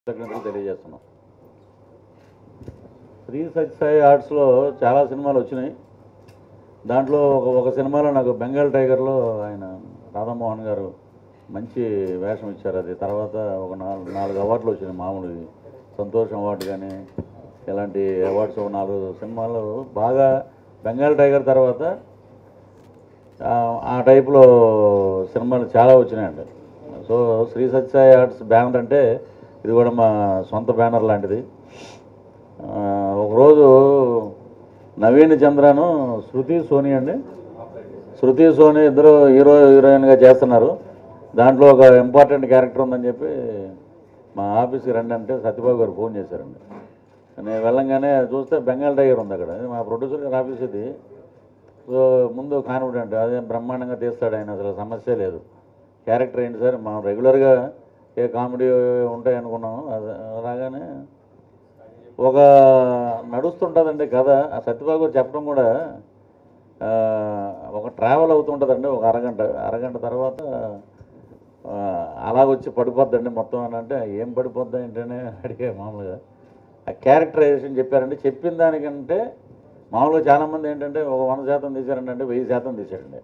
కృతజ్ఞతలు తెలియజేస్తున్నాం శ్రీ సత్యసాయి ఆర్ట్స్లో చాలా సినిమాలు వచ్చినాయి దాంట్లో ఒక ఒక సినిమాలో నాకు బెంగాల్ టైగర్లో ఆయన రాధామోహన్ గారు మంచి వేషం ఇచ్చారు అది తర్వాత ఒక నాలుగు నాలుగు అవార్డులు వచ్చినాయి మామూలు సంతోషం అవార్డు కానీ ఇలాంటి అవార్డ్స్ ఒక నాలుగు సినిమాలు బాగా బెంగాల్ టైగర్ తర్వాత ఆ- ఆ టైపులో సినిమాలు చాలా వచ్చినాయండి so Sri Sathya Sai arts banner అంటే ఇది కూడా మా సొంత బ్యానర్ లాంటిది ఆ, ఒకరోజు నవీన్ చంద్రను శృతి సోని అండి శృతి సోని ఇద్దరు హీరో హీరోయిన్గా చేస్తున్నారు దాంట్లో ఒక ఇంపార్టెంట్ క్యారెక్టర్ ఉందని చెప్పి మా ఆఫీస్కి రండి అంటే సత్యబాబు గారు ఫోన్ చేశారండి నేను వెళ్ళంగానే చూస్తే బెంగాల్ టైగర్ ఉంది అక్కడ ఇది మా ప్రొడ్యూసర్ గారి ఆఫీస్ ఇది సో ముందు కాన్ఫిడెంట్ అదే బ్రహ్మాండంగా తీస్తాడు ఆయన అసలు సమస్య లేదు క్యారెక్టర్ ఏంటి సార్ మనం రెగ్యులర్గా ఏ కామెడీ ఉంటాయి అనుకున్నాం అది రాగానే ఒక నడుస్తుంటుందండి కథ ఆ సత్యబాబు గారు చెప్పడం కూడా ఆ, ఒక ట్రావెల్ అవుతుంటుందండి ఒక అరగంట అరగంట తర్వాత ఆ, అలాగొచ్చి పడిపోద్దండి మొత్తం అని అంటే ఏం పడిపోద్దా ఏంటనే అడిగే మామూలుగా ఆ క్యారెక్టరైజేషన్ చెప్పారండి చెప్పిన దానికంటే మామూలుగా చాలామంది ఏంటంటే ఒక వంద శాతం తీశారండి అంటే వెయ్యి శాతం తీశారండి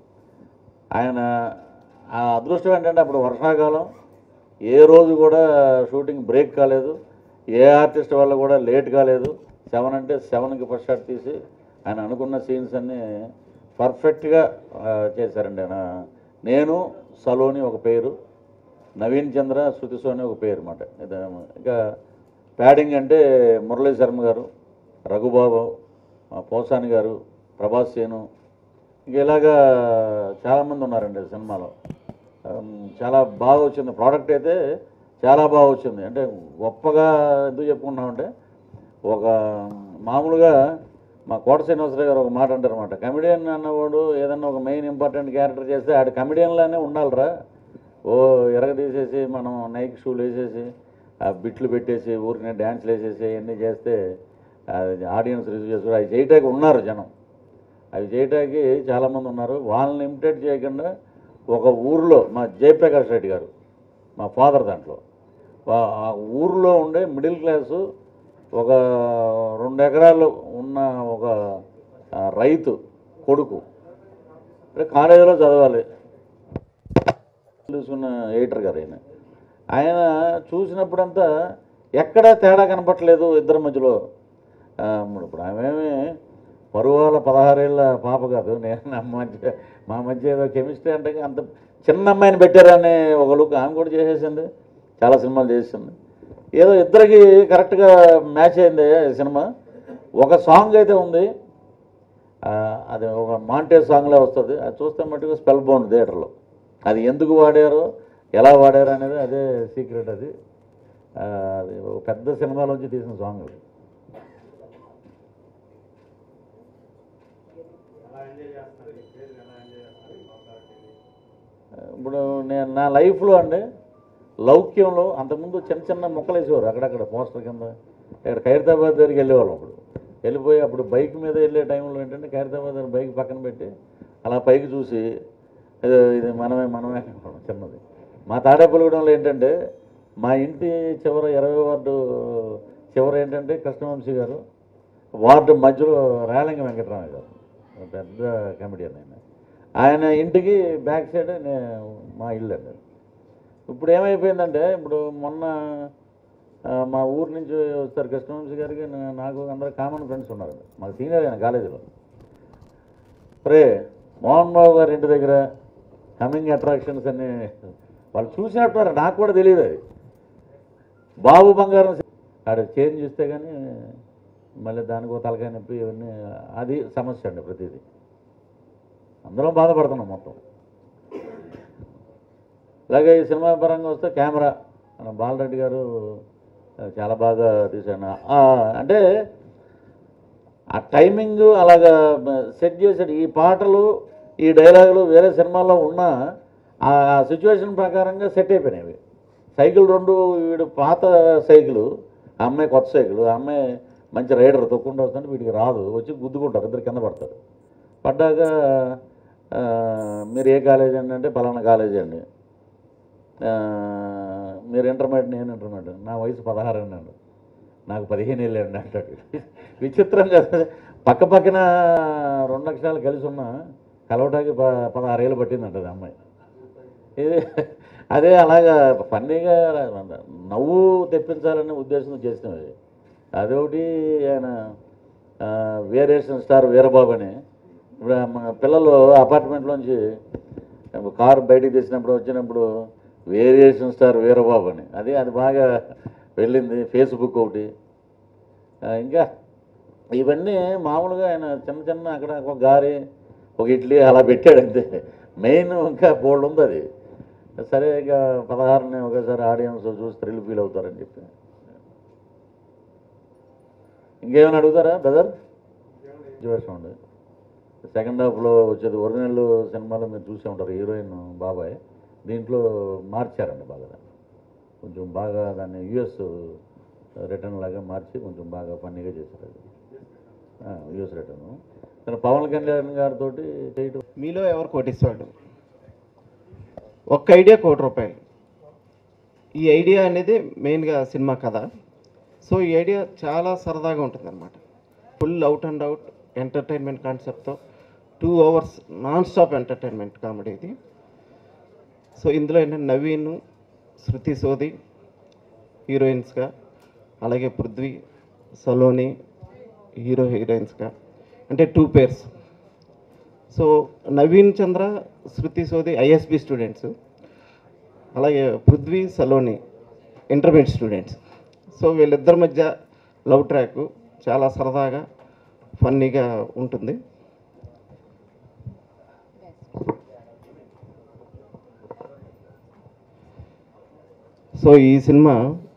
ఆయన ఆ అదృష్టం ఏంటంటే అప్పుడు వర్షాకాలం ఏ రోజు కూడా షూటింగ్ బ్రేక్ కాలేదు ఏ ఆర్టిస్ట్ వల్ల కూడా లేట్ కాలేదు సెవెన్ అంటే సెవెన్కి ఫస్ట్ షాట్ తీసి ఆయన అనుకున్న సీన్స్ అన్నీ పర్ఫెక్ట్గా ఆ, చేశారండి ఆయన నేను సలోని ఒక పేరు నవీన్ చంద్ర శృతి సోని ఒక పేరు అన్నమాట ఇది ఇంకా ప్యాడింగ్ అంటే మురళీ శర్మ గారు రఘుబాబు ఆ, పోసాని గారు ప్రభాస్ సేను ఇంక ఇలాగా చాలామంది ఉన్నారండి ఈ సినిమాలో ఉమ్, చాలా బాగా వచ్చింది ప్రోడక్ట్ అయితే చాలా బాగా వచ్చింది అంటే గొప్పగా ఎందుకు చెప్పుకున్నామంటే ఒక మామూలుగా మా కోట శ్రీనివాసరావు గారు ఒక మాట అంటారు అనమాట కమెడియన్ అన్నవాడు ఏదన్నా ఒక మెయిన్ ఇంపార్టెంట్ క్యారెక్టర్ చేస్తే ఆడు కమెడియన్లానే ఉండాలిరా ఓ ఎరగ తీసేసి మనం నైక్ షూలు వేసేసి ఆ బిట్లు పెట్టేసి ఊరికే డ్యాన్స్లు వేసేసి ఇవన్నీ చేస్తే అది ఆడియన్స్ రిసీవ్ చేసుకోవడం అవి చేయటానికి ఉన్నారు జనం అవి చేయటానికి చాలామంది ఉన్నారు వాళ్ళని ఇమిటేట్ చేయకుండా ఒక ఊర్లో మా జయప్రకాష్ రెడ్డి గారు మా ఫాదర్ దాంట్లో వా- ఆ ఊర్లో ఉండే మిడిల్ క్లాసు ఒక రెండు ఎకరాలు ఉన్న ఒక ఆ, రైతు కొడుకు అంటే కాలేజీలో చదవాలి చూసుకున్న ఎయిటర్ గారు ఆయన ఆయన చూసినప్పుడంతా ఎక్కడా తేడా కనపట్లేదు ఇద్దరి మధ్యలో ఆ, ఇప్పుడు ఆమెమి పరువాల పదహారేళ్ళ పాప కాదు నేను నా మధ్య మా మధ్య ఏదో కెమిస్ట్రీ అంటే అంత చిన్న అమ్మాయిని పెట్టారని ఒక లుక్ ఆమె కూడా చేసేసింది చాలా సినిమాలు చేసింది ఏదో ఇద్దరికి కరెక్ట్గా మ్యాచ్ అయింది ఈ సినిమా ఒక సాంగ్ అయితే ఉంది ఆ, అది ఒక మాంటే సాంగ్లో వస్తుంది అది చూస్తే మట్టుకు స్పెల్ బౌండ్ థియేటర్లో అది ఎందుకు వాడారో ఎలా వాడారు అనేది అదే సీక్రెట్ అది ఆ, అది ఒక పెద్ద సినిమాలోంచి తీసిన సాంగ్ అది ఇప్పుడు నేను నా లైఫ్లో అండి లౌక్యంలో అంతకుముందు చిన్న చిన్న మొక్కలు వేసేవారు అక్కడక్కడ పోస్టర్ కింద ఇక్కడ ఖైరతాబాద్ దగ్గరికి వెళ్ళేవాళ్ళం అప్పుడు వెళ్ళిపోయి అప్పుడు బైక్ మీద వెళ్ళే టైంలో ఏంటంటే ఖైరతాబాద్ దగ్గర బైక్ పక్కన పెట్టి అలా పైకి చూసి "ఇది- ఇది మనమే మనమే అనుకోవడం చిన్నది మా తాడేపల్లిగూడెంలో ఏంటంటే మా ఇంటి చివర ఇరవై వార్డు చివర ఏంటంటే కృష్ణవంశీ గారు వార్డు మధ్యలో రేలంగి వెంకటరామయ్య గారు పెద్ద కమెడియన్ ఆయన ఆయన ఇంటికి బ్యాక్ సైడ్ నే- మా ఇల్లు అండి ఇప్పుడు ఏమైపోయిందంటే ఇప్పుడు మొన్న ఆ, మా ఊరు నుంచి వస్తారు కృష్ణవంశీ గారికి నా- నాకు అందరు కామన్ ఫ్రెండ్స్ ఉన్నారు మాకు సీనియర్ ఆయన కాలేజీలో రే మోహన్ బాబు గారి ఇంటి దగ్గర కమింగ్ అట్రాక్షన్స్ అన్ని వాళ్ళు చూసినట్టున్నారు నాకు కూడా తెలియదు అది బాబు బంగారం ఆడ చేంజ్ చూస్తే కానీ మళ్ళీ దానికి ఒక తలకాయ నొప్పి ఇవన్నీ అది సమస్య అండి ప్రతిదీ అందరం బాధపడుతున్నాం మొత్తం అలాగే ఈ సినిమా పరంగా వస్తే కెమెరా మన బాలరెడ్డి గారు ఆ, చాలా బాగా తీశాను ఆ, అంటే ఆ టైమింగ్ అలాగా సెట్ చేసాడు ఈ పాటలు ఈ డైలాగులు వేరే సినిమాల్లో ఉన్నా ఆ సిచ్యువేషన్ ప్రకారంగా సెట్ అయిపోయినాయి అవి. సైకిల్ రెండు వీడు పాత సైకిల్ ఆ అమ్మాయి కొత్త సైకిల్ ఆ అమ్మాయి మంచి రైడర్ తొక్కుంటూ వస్తుంటే వీడికి రాదు వచ్చి గుద్దుకుంటారు ఇద్దరు కింద పడతారు పడ్డాక ఆ, మీరు ఏ కాలేజీ అండి అంటే పలానా కాలేజీ అండి ఆ, మీరు ఇంటర్మీడియట్ నేను ఇంటర్మీడియట్ నా వయసు పదహారు అన్నాడు నాకు పదిహేను ఏళ్ళు అండి అంటాడు విచిత్రం కదా పక్క పక్కన రెండు అక్షరాలు కలిసి ఉన్నా కలవటానికి ప పదహారేళ్ళు పట్టిందంటది అమ్మాయి ఇది అదే అలాగా ఫన్నీగా నవ్వు తెప్పించాలనే ఉద్దేశంతో చేసినవి అదొకటి ఆయన ఆ, వేరియేషన్ స్టార్ వీరబాబు అని ఇప్పుడు మన పిల్లలు అపార్ట్మెంట్లోంచి కారు బయటికి తెచ్చినప్పుడు వచ్చినప్పుడు వేరియేషన్ స్టార్ వీరబాబు అని అది అది బాగా వెళ్ళింది ఫేస్బుక్ ఒకటి ఆ, ఇంకా ఇవన్నీ మామూలుగా ఆయన చిన్న చిన్న అక్కడ ఒక గారి ఒక ఇడ్లీ అలా పెట్టాడు అంతే మెయిన్ ఇంకా బోల్డ్ ఉంది అది సరే ఇక పదహారుని ఒకసారి ఆడియన్స్ చూసి థ్రిల్ ఫీల్ అవుతారని చెప్పి ఇంకేమైనా అడుగుతారా బ్రదర్ సిచ్యువేషన్ ఉంది సెకండ్ హాఫ్లో వచ్చేది ఒరిజినల్ సినిమాలో మీరు చూసే ఉంటారు హీరోయిన్ బాబాయ్ దీంట్లో మార్చారండి బాగా దాన్ని. కొంచెం బాగా దాన్ని యుఎస్ రిటర్న్ లాగా మార్చి కొంచెం బాగా ఫన్నీగా చేశారు అది యుఎస్ రిటర్న్ కానీ పవన్ కళ్యాణ్ గారితో చేయటం మీలో ఎవరు కోటిస్తాడు ఒక్క ఐడియా కోటి రూపాయలు ఈ ఐడియా అనేది మెయిన్గా సినిమా కథ సో ఈ ఐడియా చాలా సరదాగా ఉంటుంది అనమాట full out and out entertainment కాన్సెప్ట్తో two hours non stop entertainment comedy ఇది సో ఇందులో ఏంటంటే నవీన్ శృతి సోది హీరోయిన్స్గా అలాగే పృథ్వీ సలోని హీరో హీరోయిన్స్గా అంటే two pairs so Naveen Chandra Shruti Sodhi ISB students అలాగే Prithvi Saloni intermediate students so వీళ్ళిద్దరి మధ్య లవ్ ట్రాక్ చాలా సరదాగా ఫన్నీగా ఉంటుంది సో ఈ సినిమా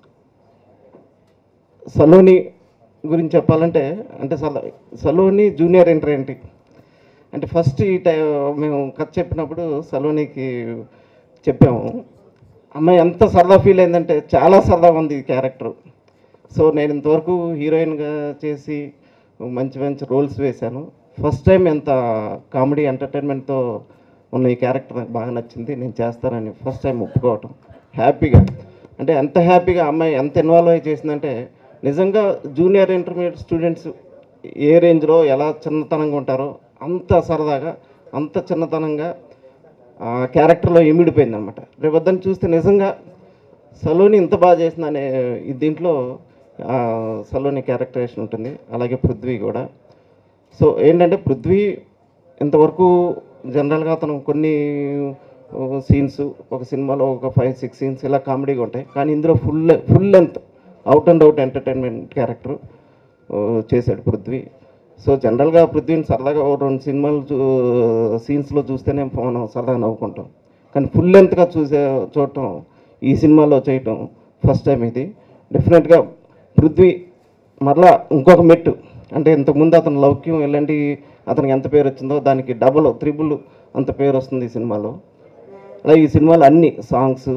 సలోని గురించి చెప్పాలంటే అంటే సల సలోని జూనియర్ ఎంట్రీ ఏంటి అంటే ఫస్ట్ ఈ టై మేము కథ చెప్పినప్పుడు సలోనికి చెప్పాము అమ్మాయి ఎంత సరదా ఫీల్ అయిందంటే చాలా సరదాగా ఉంది ఈ క్యారెక్టర్ సో నేను ఇంతవరకు హీరోయిన్గా చేసి మంచి మంచి రోల్స్ వేశాను ఫస్ట్ టైం ఎంత కామెడీ ఎంటర్టైన్మెంట్తో ఉన్న ఈ క్యారెక్టర్ నాకు బాగా నచ్చింది నేను చేస్తానని ఫస్ట్ టైం ఒప్పుకోవటం హ్యాపీగా అంటే ఎంత హ్యాపీగా అమ్మాయి ఎంత ఇన్వాల్వ్ అయ్యి చేసిందంటే నిజంగా జూనియర్ ఇంటర్మీడియట్ స్టూడెంట్స్ ఏ రేంజ్లో ఎలా చిన్నతనంగా ఉంటారో అంత సరదాగా అంత చిన్నతనంగా ఆ క్యారెక్టర్లో ఇమిడిపోయింది అనమాట రేపొద్దని చూస్తే నిజంగా సలోని ఇంత బాగా చేసిందనే ఈ దీంట్లో ఆ, సలోని క్యారెక్టరేషన్ ఉంటుంది అలాగే పృథ్వీ కూడా సో ఏంటంటే పృథ్వీ ఇంతవరకు జనరల్గా అతను కొన్ని సీన్స్ ఒక సినిమాలో ఒక ఫైవ్ సిక్స్ సీన్స్ ఇలా కామెడీగా ఉంటాయి కానీ ఇందులో full full length out and out entertainment character చేశాడు పృథ్వీ సో జనరల్గా పృథ్వీని సరదాగా ఓ రెండు సినిమాలు చూ సీన్స్లో చూస్తేనే మనం సరదాగా నవ్వుకుంటాం కానీ ఫుల్ లెంత్గా చూసే చూడటం ఈ సినిమాలో చేయటం ఫస్ట్ టైం ఇది డెఫినెట్గా పృథ్వీ మరలా ఇంకొక మెట్టు అంటే ఇంతకుముందు అతను లౌక్యం ఇలాంటి అతనికి ఎంత పేరు వచ్చిందో దానికి డబుల్ త్రిబుల్ అంత పేరు వస్తుంది ఈ సినిమాలో అలాగే ఈ సినిమాలో అన్ని సాంగ్స్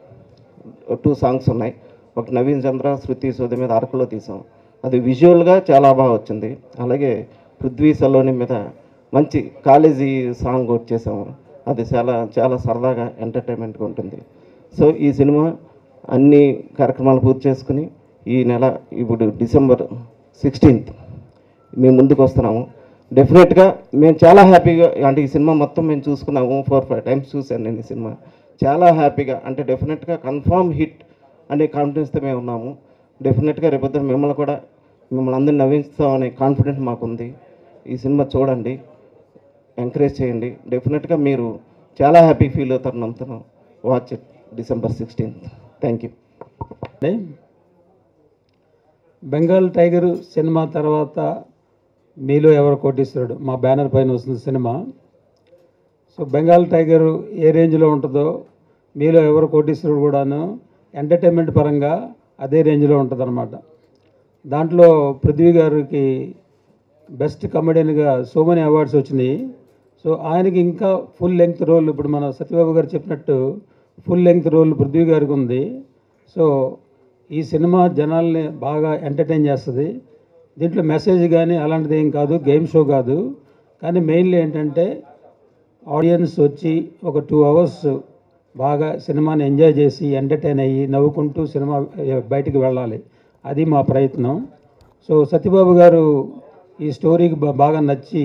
టూ సాంగ్స్ ఉన్నాయి ఒక నవీన్ చంద్ర శృతి సోది మీద అరకులో తీసాం అది విజువల్గా చాలా బాగా వచ్చింది అలాగే పృథ్వీ సలోని మీద మంచి కాలేజీ సాంగ్ ఒకటి చేసాము అది చాలా చాలా సరదాగా ఎంటర్టైన్మెంట్గా ఉంటుంది సో ఈ సినిమా అన్ని కార్యక్రమాలు పూర్తి చేసుకుని ఈ నెల ఇప్పుడు డిసెంబర్ సిక్స్టీన్త్ మేము ముందుకు వస్తున్నాము డెఫినెట్గా మేము చాలా హ్యాపీగా అంటే ఈ సినిమా మొత్తం మేము చూసుకున్నాము ఫోర్ ఫైవ్ టైమ్స్ చూశాను నేను ఈ సినిమా చాలా హ్యాపీగా అంటే డెఫినెట్గా కన్ఫామ్ హిట్ అనే కాన్ఫిడెన్స్తో మేము ఉన్నాము డెఫినెట్గా రేపొద్దున మిమ్మల్ని కూడా మిమ్మల్ని అందరిని నవ్విస్తామనే కాన్ఫిడెంట్ మాకుంది ఈ సినిమా చూడండి ఎంకరేజ్ చేయండి డెఫినెట్గా మీరు చాలా హ్యాపీ ఫీల్ అవుతారు నమ్ముతున్నాం watch it December sixteenth thank you అంటే బెంగాల్ టైగర్ సినిమా తర్వాత మీలో ఎవరు కోటీశ్వరుడు మా బ్యానర్ పైన వస్తుంది సినిమా సో బెంగాల్ టైగర్ ఏ రేంజ్లో ఉంటుందో మీలో ఎవరు కోటీశ్వరుడు కూడాను ఎంటర్టైన్మెంట్ పరంగా అదే రేంజ్లో ఉంటుంది దాంట్లో పృథ్వీ గారికి బెస్ట్ కమెడియన్గా సో మెనీ అవార్డ్స్ వచ్చినాయి సో ఆయనకి ఇంకా ఫుల్ లెంగ్త్ రోల్ ఇప్పుడు మన సత్యబాబు గారు చెప్పినట్టు ఫుల్ లెంగ్త్ రోల్ పృథ్వీ గారికి ఉంది సో ఈ సినిమా జనాల్ని బాగా ఎంటర్టైన్ చేస్తుంది దీంట్లో మెసేజ్ కానీ అలాంటిది ఏం కాదు గేమ్ షో కాదు కానీ మెయిన్లీ ఏంటంటే ఆడియన్స్ వచ్చి ఒక టూ అవర్స్ బాగా సినిమాని ఎంజాయ్ చేసి ఎంటర్టైన్ అయ్యి నవ్వుకుంటూ సినిమా ఏ, బయటికి వెళ్ళాలి అది మా ప్రయత్నం సో సత్యబాబు గారు ఈ స్టోరీకి బా- బాగా నచ్చి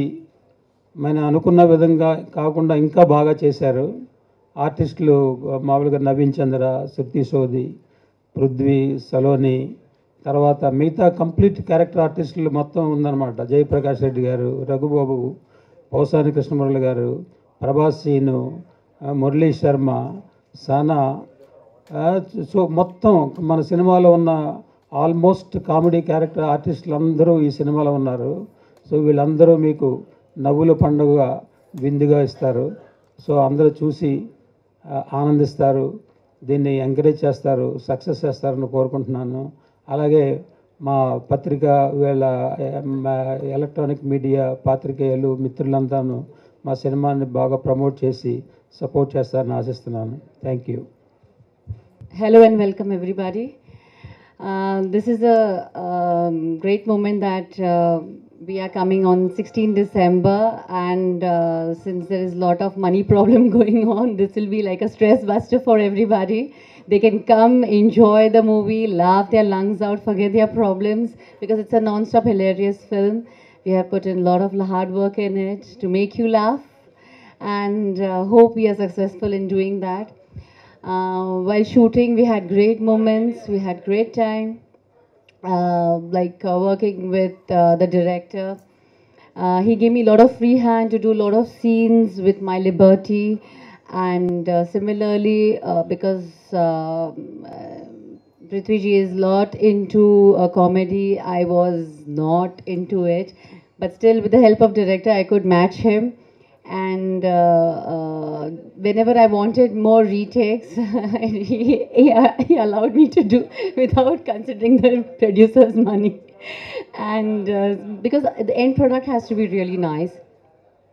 మనం అనుకున్న విధంగా కాకుండా ఇంకా బాగా చేశారు ఆర్టిస్టులు మామూలుగా నవీన్ చంద్ర శృతి సోది పృథ్వీ సలోని తర్వాత మిగతా కంప్లీట్ క్యారెక్టర్ ఆర్టిస్టులు మొత్తం ఉందన్నమాట జయప్రకాష్ రెడ్డి గారు రఘుబాబు పౌసాని కృష్ణమురళి గారు ప్రభాస్ సీను ఆ, మురళీ శర్మ సానా ఆ, సో మొత్తం మన సినిమాలో ఉన్న ఆల్మోస్ట్ కామెడీ క్యారెక్టర్ ఆర్టిస్టులు అందరూ ఈ సినిమాలో ఉన్నారు సో వీళ్ళందరూ మీకు నవ్వుల పండుగ విందుగా ఇస్తారు సో అందరూ చూసి ఆ, ఆనందిస్తారు దీన్ని ఎంకరేజ్ చేస్తారు సక్సెస్ చేస్తారని కోరుకుంటున్నాను అలాగే మా పత్రిక వీళ్ళ మా ఎలక్ట్రానిక్ మీడియా పాత్రికేయులు మిత్రులంతాను మా సినిమాని బాగా ప్రమోట్ చేసి సపోర్ట్ చేస్తారని ఆశిస్తున్నాను thank you Hello and welcome everybody. Uh, this is a um, great moment that uh, we are coming on 16 December and uh, since there is a lot of money problem going on, this will be like a stress buster for everybody. They can come, enjoy the movie, laugh their lungs out, forget their problems because it's a non-stop hilarious film. We have put in a lot of hard work in it to make you laugh and uh, hope we are successful in doing that. Uh, while shooting, we had great moments, we had great time, uh, like uh, working with uh, the director. Uh, he gave me a lot of free hand to do a lot of scenes with my liberty, and uh, similarly, uh, because uh, Prithviji is lot into a comedy, I was not into it, but still, with the help of director, I could match him and uh, uh, whenever I wanted more retakes, he, he, he allowed me to do without considering the producer's money. And uh, because the end product has to be really nice.